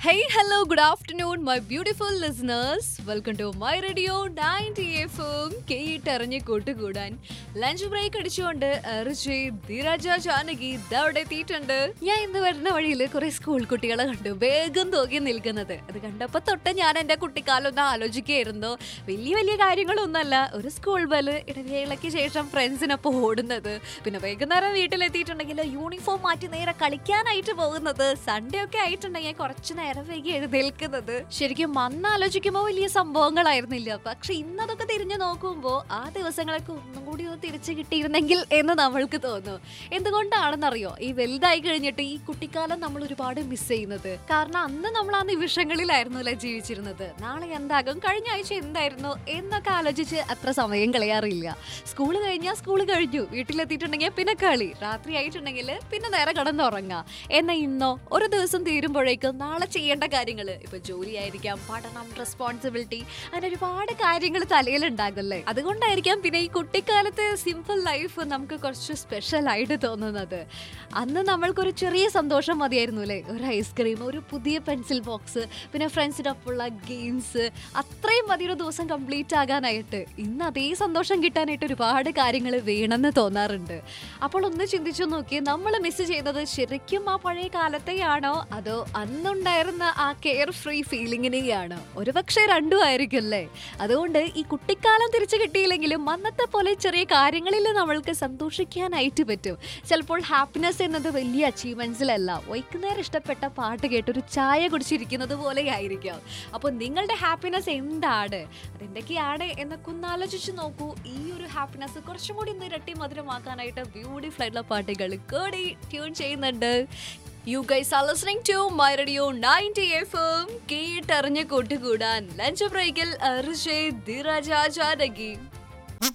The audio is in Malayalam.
Hey, hello, good afternoon, my beautiful listeners. Welcome to my radio 90 FM. കേട്ടറിഞ്ഞ് കൂട്ടുകൂടാൻ ലഞ്ച് ബ്രേക്ക് അടിച്ചുകൊണ്ട് റിഷി ധീരജ ജാനകി ഇതവിടെ എത്തിയിട്ടുണ്ട് ഞാൻ ഇന്ന് വരുന്ന വഴിയിൽ കുറെ സ്കൂൾ കുട്ടികളെ കണ്ടു വേഗം തൂക്കി നിൽക്കുന്നത് അത് കണ്ടപ്പോ തൊട്ട് ഞാൻ എന്റെ കുട്ടിക്കാലം ഒന്ന് ആലോചിക്കുകയായിരുന്നു വലിയ വലിയ കാര്യങ്ങളൊന്നല്ല ഒരു സ്കൂൾ ബല് ഇടവേളയ്ക്ക് ശേഷം ഫ്രണ്ട്സിനൊപ്പം ഓടുന്നത് പിന്നെ വൈകുന്നേരം വീട്ടിലെത്തിയിട്ടുണ്ടെങ്കിൽ യൂണിഫോം മാറ്റി നേരെ കളിക്കാനായിട്ട് പോകുന്നത് സൺഡേ ഒക്കെ ആയിട്ടുണ്ടെങ്കിൽ കുറച്ച് നേരം വൈകി എഴുന്നേൽക്കുന്നത് ശരിക്കും അന്ന് ആലോചിക്കുമ്പോൾ വലിയ സംഭവങ്ങളായിരുന്നില്ല പക്ഷെ ഇന്നതൊക്കെ തിരിഞ്ഞു നോക്കുമ്പോൾ ആ ദിവസങ്ങളൊക്കെ ഒന്നും കൂടി ഒന്ന് തിരിച്ചു കിട്ടിയിരുന്നെങ്കിൽ എന്ന് നമ്മൾക്ക് തോന്നും എന്തുകൊണ്ടാണെന്നറിയോ ഈ വലുതായി കഴിഞ്ഞിട്ട് ഈ കുട്ടിക്കാലം നമ്മൾ ഒരുപാട് മിസ് ചെയ്യുന്നത് കാരണം അന്ന് നമ്മൾ ആ നിമിഷങ്ങളിലായിരുന്നു അല്ലെ ജീവിച്ചിരുന്നത് നാളെ എന്താകും കഴിഞ്ഞ ആഴ്ച എന്തായിരുന്നു എന്നൊക്കെ ആലോചിച്ച് അത്ര സമയം കളയാറില്ല സ്കൂൾ കഴിഞ്ഞാൽ സ്കൂൾ കഴിഞ്ഞു വീട്ടിലെത്തിയിട്ടുണ്ടെങ്കിൽ പിന്നെ കളി രാത്രി ആയിട്ടുണ്ടെങ്കിൽ പിന്നെ നേരെ കിടന്നുറങ്ങാം എന്നാൽ ഇന്നോ ഒരു ദിവസം തീരുമ്പോഴേക്കും നാളെ ചെയ്യേണ്ട കാര്യങ്ങൾ ഇപ്പൊ ജോലിയായിരിക്കാം പഠനം റെസ്പോൺസിബിലിറ്റി അങ്ങനെ ഒരുപാട് കാര്യങ്ങൾ തലയിലുണ്ടാകല്ലേ അതുകൊണ്ടായിരിക്കാം പിന്നെ ഈ കുട്ടിക്കാലത്തെ സിമ്പിൾ ലൈഫ് നമുക്ക് കുറച്ച് സ്പെഷ്യൽ ആയിട്ട് തോന്നുന്നത് അന്ന് നമ്മൾക്കൊരു ചെറിയ സന്തോഷം മതിയായിരുന്നു അല്ലേ ഒരു ഐസ്ക്രീം ഒരു പുതിയ പെൻസിൽ ബോക്സ് പിന്നെ ഫ്രണ്ട്സിനൊപ്പമുള്ള ഗെയിംസ് അത്രയും മതി ഒരു ദിവസം കംപ്ലീറ്റ് ആകാനായിട്ട് ഇന്ന് അതേ സന്തോഷം കിട്ടാനായിട്ട് ഒരുപാട് കാര്യങ്ങൾ വേണമെന്ന് തോന്നാറുണ്ട് അപ്പോൾ ഒന്ന് ചിന്തിച്ചു നോക്കി നമ്മൾ മിസ് ചെയ്തത് ശരിക്കും ആ പഴയ കാലത്തെയാണോ അതോ അന്നുണ്ടായിരുന്ന ആ കെയർ ഫ്രീ ഫീലിങ്ങിനെയാണോ ഒരുപക്ഷെ രണ്ടും ആയിരിക്കും അല്ലേ അതുകൊണ്ട് ഈ കുട്ടിക്കാലം തിരിച്ചു കിട്ടിയില്ലെങ്കിലും അന്നത്തെ പോലെ ചെറിയ കാര്യങ്ങളിൽ നമ്മൾക്ക് സന്തോഷിക്കാനായിട്ട് പറ്റും ചിലപ്പോൾ ഹാപ്പിനെസ് എന്നത് വലിയ അച്ചീവ്മെന്റ്സിലല്ല വൈകുന്നേരം ഇഷ്ടപ്പെട്ട പാട്ട് കേട്ട് ഒരു ചായ കുടിച്ചിരിക്കുന്നത് പോലെ ആയിരിക്കാം അപ്പോൾ നിങ്ങളുടെ ഹാപ്പിനെസ് എന്താണ് അതെന്തൊക്കെയാണ് എന്നൊക്കെ ഒന്ന് ആലോചിച്ച് നോക്കൂ ഈ ഒരു ഹാപ്പിനെസ് കുറച്ചും കൂടി ഒന്ന് ഇരട്ടി മധുരമാക്കാനായിട്ട് ബ്യൂട്ടിഫുൾ ആയിട്ടുള്ള പാട്ടുകൾ കൂടി ട്യൂൺ ചെയ്യുന്നുണ്ട് you guys are listening to my radio 90 FM കേട്ടറിഞ്ഞ് കൂട്ടുകൂടാൻ ലഞ്ച് ബ്രേക്കിൽ ഋഷേ ധീരജ ജാനകി